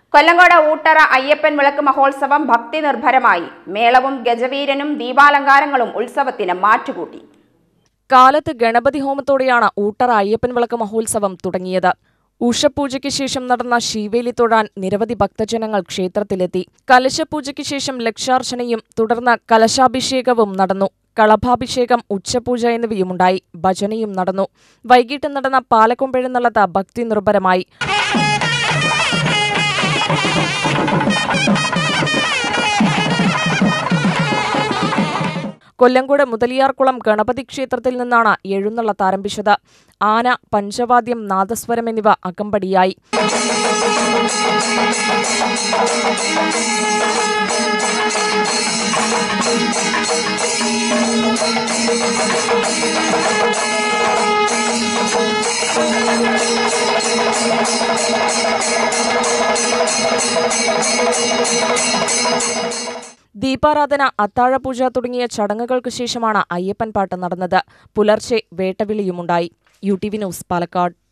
കൊല്ലങ്കോട് ഊട്ടറ അയ്യപ്പൻ വിളക്ക് മഹോത്സവം ഭക്തി നിർഭരമായി മേളവും ഗജവീരനും ദീപാലങ്കാരങ്ങളും ഉത്സവത്തിന് മാറ്റുകൂട്ടി കാലത്ത് ഗണപതി ഹോമത്തോടെയാണ് ഊട്ടറ അയ്യപ്പൻ വിളക്ക് മഹോത്സവം തുടങ്ങിയത് ഉഷപൂജയ്ക്ക് ശേഷം നടന്ന ശീവേലി തൊഴാൻ നിരവധി ഭക്തജനങ്ങൾ ക്ഷേത്രത്തിലെത്തി കലശപൂജയ്ക്ക് ശേഷം ലക്ഷാർച്ചനയും തുടർന്ന് കലശാഭിഷേകവും നടന്നു കളഭാഭിഷേകം ഉച്ചപൂജ എന്നിവയുമുണ്ടായി ഭജനയും നടന്നു വൈകിട്ട് നടന്ന പാലക്കൊമ്പെഴുന്നള്ളത്ത് ഭക്തി നിർഭരമായി കൊല്ലങ്കോട് മുതലിയാർകുളം ഗണപതി ക്ഷേത്രത്തിൽ നിന്നാണ് എഴുന്നള്ളത്ത് ആരംഭിച്ചത് ആന പഞ്ചവാദ്യം നാദസ്വരം എന്നിവ അകമ്പടിയായി ദീപാരാധന അത്താഴപൂജ തുടങ്ങിയ ചടങ്ങുകൾക്ക് ശേഷമാണ് അയ്യപ്പൻ പാട്ട് നടന്നത് പുലർച്ചെ വേട്ടവിളിയുമുണ്ടായി U T V news Palakkad